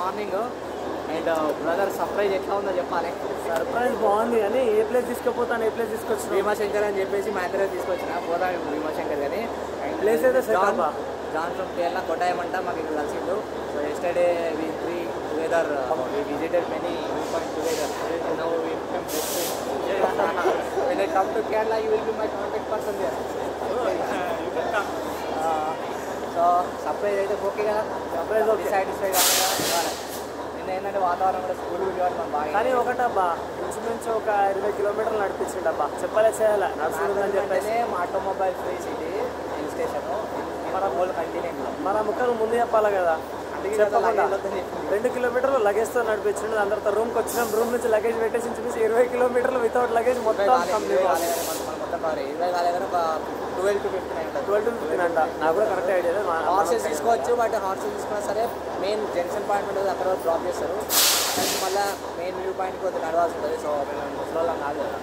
Morning and brother surprise ఎట్లా ఉందో చెప్పాలి సర్ప్రైజ్ బాగుంది కానీ ఏ ప్లేస్ తీసుకుపోతాను ఏ ప్లేస్ తీసుకొచ్చిన భీమాశంకర్ అని చెప్పేసి మా ఇద్దరే తీసుకొచ్చిన పోదాం భీమాశంకర్ కానీ Place అయితే set అబ్బా. జాన్ ఫ్రమ్ కేరళ కొట్టాయమంట మాకు ఇక్కడ కలిసిండు so yesterday we three together we visited many point together now we come when I come to Kerala you will be my contact person there so surprise అయితే okay కదా Surprise okay. Satisfy కావాలి నిన్న ఏంటంటే వాతావరణం కూడా school కాబట్టి మనం బాగా కానీ ఒకటబ్బా ఇంచుమించు ఒక ఇరవై కిలోమీటర్లు నడిపించిండబ్బా చెప్పలే చేయాలి నడుస్తుందని చెప్పేసి చెప్పేసి automobile free city hill station మన హోల్ కంటినెంట్లో మన ముక్కలు ముందు చెప్పాలి కదా అందుకే చెప్పకుండా కదా లగేజ్ వద్దని రెండు కిలోమీటర్లు లగేజ్తో నడిపించిండు అందరితో రూమ్కి వచ్చినాం రూమ్ నుంచి లగేజ్ పెట్టేసి ఇంచుమించు ఇరవై కిలోమీటర్లు వితౌట్ లగేజ్ మొత్తం కంప్లీట్ మొత్తం కవర్ ఇరవై కాలేదని ఒక ట్వెల్వ్ టు ఫిఫ్టీన్ ఉంటుంది ట్వెల్వ్ టు ఫిఫ్టీన్ అంట నాకు కూడా కరెక్ట్ ఐడియా లేదు మా- హార్సెస్ తీసుకోవచ్చు బట్ హార్సెస్ తీసుకున్నా సరే మెయిన్ జంక్షన్ పాయింట్ ఉంటుంది అక్కడ వరకు డ్రాప్ చేస్తారు అక్కడి నుంచి మళ్ళీ మెయిన్ వ్యూ పాయింట్కి కొద్దిగా నడవాల్సి ఉంటుంది సో మేము ముసలోళ్ళం కాదు కదా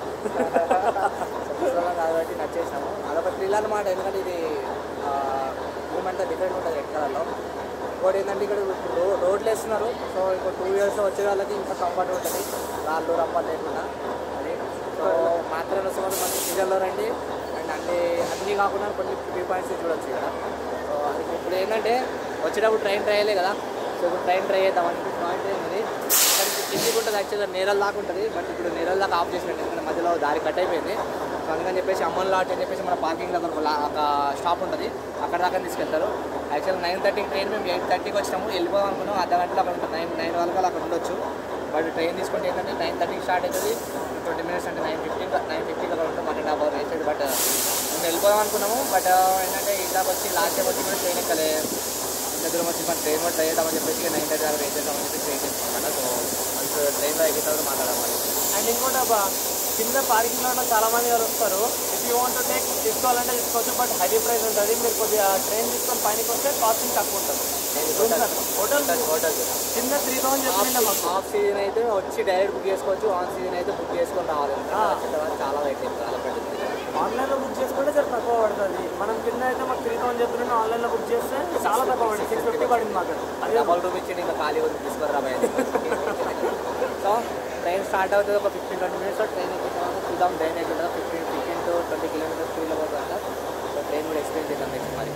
సో ముసలోళ్ళం కాదు కాబట్టి నచ్చేసినాము అదొక థ్రిల్ అనమాట ఎందుకంటే ఇది మూమెంట్ డిఫరెంట్ ఉంటుంది రెడ్ కలర్లో ఇంకోటి ఏంటంటే ఇక్కడ రో రోడ్లు వేస్తున్నారు సో ఇంకో టూ ఇయర్స్ వచ్చే వాళ్ళకి ఇంకా కంఫర్ట్ ఉంటుంది రాళ్ళు రప్పలు లేకుండా అది సో మాత్రం వస్తే మాత్రం మంచి సీజన్లో రండి అండ్ అన్ని అన్నీ కాకుండా కొన్ని వ్యూ పాయింట్స్ చూడొచ్చు ఇక్కడ సో అది ఇప్పుడు ఏంటంటే వచ్చేటప్పుడు ట్రైన్ ట్రై కదా సో ఇప్పుడు ట్రైన్ ట్రై చేద్దామని పాయింట్ ఏంది ఇక్కడ నుంచి కిందికి ఉంటుంది యాక్చువల్గా నేరల్ దాకా ఉంటుంది బట్ ఇప్పుడు నేరల్ దాకా ఆఫ్ చేసినట్టు ఎందుకంటే మధ్యలో దారి కట్ అయిపోయింది సో అందుకని చెప్పేసి అమ్మన్ లాట్ అని చెప్పేసి మన పార్కింగ్ దగ్గర ఒక లా- ఒక స్టాప్ ఉంటుంది అక్కడ దాకా తీసుకెళ్తారు యాక్చువల్ నైన్ థర్టీకి ట్రైన్ మేము ఎయిట్ థర్టీకి వచ్చినాము వెళ్ళిపోదాం అనుకున్నాం అర్ధ గంటలో అక్కడ ఉంటుంది నైన్ నైన్ వరకు అక్కడ ఉండొచ్చు బట్ ట్రైన్ తీసుకుంటే ఏంటంటే నైన్ థర్టీకి స్టార్ట్ అవుతుంది ట్వంటీ మినిట్స్ అంటే నైన్ ఫిఫ్టీన్ నైన్ ఫిఫ్టీకి అక్కడ ఉంటుంది వన్ అండ్ హాఫ్ అవర్ అవుతుంది బట్ మేము వెళ్ళిపోదాం అనుకున్నాము బట్ ఏంటంటే ఇందాక వచ్చి లాస్ట్ టైం వచ్చి కూడా ట్రైన్ ఎక్కలే ఇంత దూరం వచ్చి మన ట్రైన్ కూడా ట్రై చేద్దామని చెప్పేసి నైన్ థర్టీ దాకా వెయిట్ చేద్దామని చెప్పి ట్రైన్ చేసుకున్నాం సో మనకు ట్రైన్లో ఎక్కిన తర్వాత మాట్లాడాలి అండ్ ఇంకోటి అబ్బా కింద పార్కింగ్ లో చాలా మంది గారు వస్తారు ఇఫ్ యూ వాంట్ టేక్ తీసుకోవాలంటే తీసుకోవచ్చు బట్ హై ప్రైస్ ఉంటుంది మీరు కొద్దిగా ట్రైన్ తీసుకొని పైనకి వస్తే కాస్టింగ్ తక్కువ ఉంటుంది హోటల్ హోటల్ కింద త్రీ థౌసండ్ చెప్పిండే మాకు ఆఫ్ సీజన్ అయితే వచ్చి డైరెక్ట్ బుక్ చేసుకోవచ్చు ఆన్ సీజన్ అయితే బుక్ చేసుకొని రావాలి ఆ. వచ్చే తర్వాత చాలా వెయిట్ అవుతుంది చాలా పెద్దది ఆన్లైన్లో బుక్ చేసుకుంటే చాలా తక్కువ పడుతుంది మనం కింద అయితే మాకు త్రీ థౌసండ్ చెప్తున్నాను ఆన్లైన్లో బుక్ చేస్తే చాలా తక్కువ పడుతుంది సిక్స్ ఫిఫ్టీ పడింది మాకు అది డబల్ రూమ్ ఇచ్చిండి ఇంకా ఖాళీ ఉంది తీసుకురా భయ సో ట్రైన్ స్టార్ట్ అవుతుంది ఒక ఫిఫ్టీన్ ట్వంటీ మినిట్స్ ట్రైన్ ఎక్కిన తర్వాత చూద్దాం ట్రైన్ ఎక్కిన fifteen fifteen to twenty kilometres స్పీడ్లో పోతుంది సో ట్రైన్ కూడా ఎక్స్ప్లెయిన్ చేద్దాం నెక్స్ట్ మరి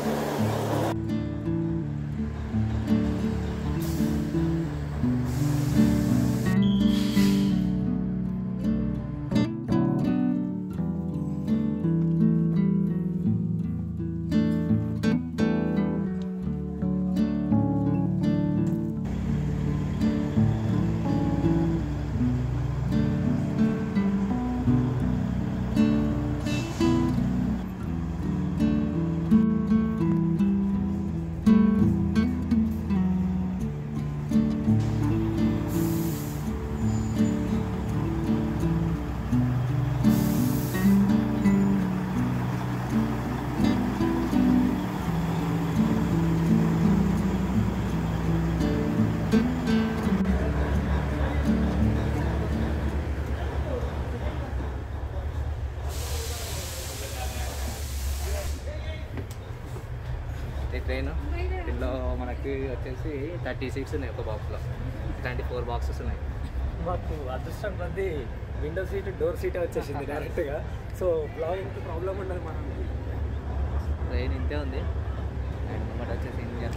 ఈ ట్రైన్ దీనిలో మనకి వచ్చేసి థర్టీ సీట్స్ ఉన్నాయి ఒక బాక్స్లో ఇట్లాంటి ఫోర్ బాక్సెస్ ఉన్నాయి మాకు అదృష్టం కొద్ది విండో సీట్ డోర్ సీటే వచ్చేసింది డైరెక్ట్గా సో బ్లాగింగ్కి ప్రాబ్లం ఉండదు మనం ట్రైన్ ఇంతే ఉంది అండ్ బట్ వచ్చేసి ఇంజన్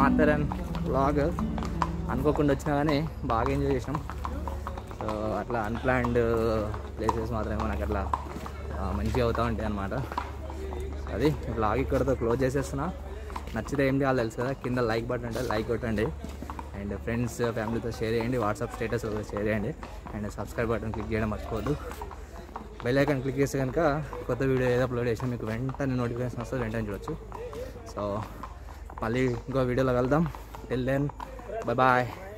మాథెరన్ వ్లాగ్ అనుకోకుండా వచ్చినా కానీ బాగా ఎంజాయ్ చేసినాం సో అట్లా అన్ప్లాన్డ్ ప్లేసెస్ మాత్రమే మనకు అట్లా ఆ, మంచిగా అవుతూ ఉంటాయి అన్నమాట అది బ్లాగ్ ఇక్కడతో క్లోజ్ చేసేస్తున్నా నచ్చితే ఏం చేయాలో తెలుసు కదా కింద లైక్ బటన్ అంటే లైక్ కొట్టండి అండ్ ఫ్రెండ్స్ ఫ్యామిలీతో షేర్ చేయండి వాట్సాప్ స్టేటస్ షేర్ చేయండి అండ్ సబ్స్క్రైబ్ బటన్ క్లిక్ చేయడం మర్చిపోవద్దు బెల్ ఐకాన్ క్లిక్ చేస్తే కనుక కొత్త వీడియో ఏదో అప్లోడ్ చేసినా మీకు వెంటనే నోటిఫికేషన్ వస్తుంది వెంటనే చూడొచ్చు సో మళ్ళీ ఇంకో వీడియోలో కలుద్దాం టిల్ దెన్ బాయ్ బాయ్